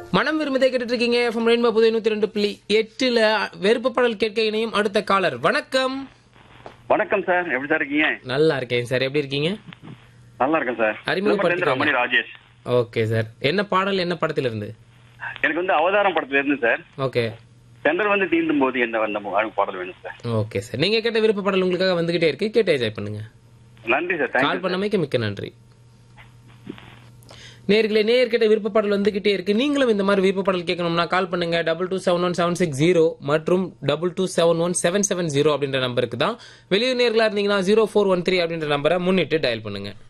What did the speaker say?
மனம் விரும்பதை கேட்டுட்டு இருக்கீங்க எஃப்எம் ரெயின்போ புதிய நூத்தி ரெண்டு புள்ளி எட்டுல வெறுப்பு பாடல் கேட்க இணையும் அடுத்த காலர் வணக்கம் வணக்கம் சார் எப்படி சார் இருக்கீங்க நல்லா இருக்கேன் சார் எப்படி இருக்கீங்க நல்லா இருக்கேன் சார் அறிமுகப்படுத்திக்கோங்க. ரமணி ராஜேஷ் ஓகே சார் என்ன பாடல் என்ன படத்துல இருந்து எனக்கு வந்து அவதாரம் படத்துல இருந்து சார் ஓகே சென்டர் வந்து தீண்டும் போது என்ன வந்த மு- அது பாடல் வேணும் சார் ஓகே சார் நீங்க கேட்ட விருப்ப பாடல் உங்களுக்காக வந்துகிட்டே இருக்கு கேட்டு என்ஜாய் பண்ணுங்க நன்றி சார் தேங்க்யூ கால் பண்ணமைக்கு மிக்க நன்றி நேர்களே நேர் கேட்ட விருப்ப பாடல் வந்துகிட்டே இருக்கு நீங்களும் இந்த மாதிரி விருப்ப பாடல் கேட்கணும்னா கால் பண்ணுங்க double two seven one seven six zero மற்றும் double two seven one seven seven zero அப்படின்ற நம்பருக்கு தான் வெளியூர் நேர்களா இருந்தீங்கன்னா ஜீரோ ஃபோர் ஒன் த்ரீ அப்படின்ற நம்பரை முன்னிட்டு டயல் பண்ணுங்க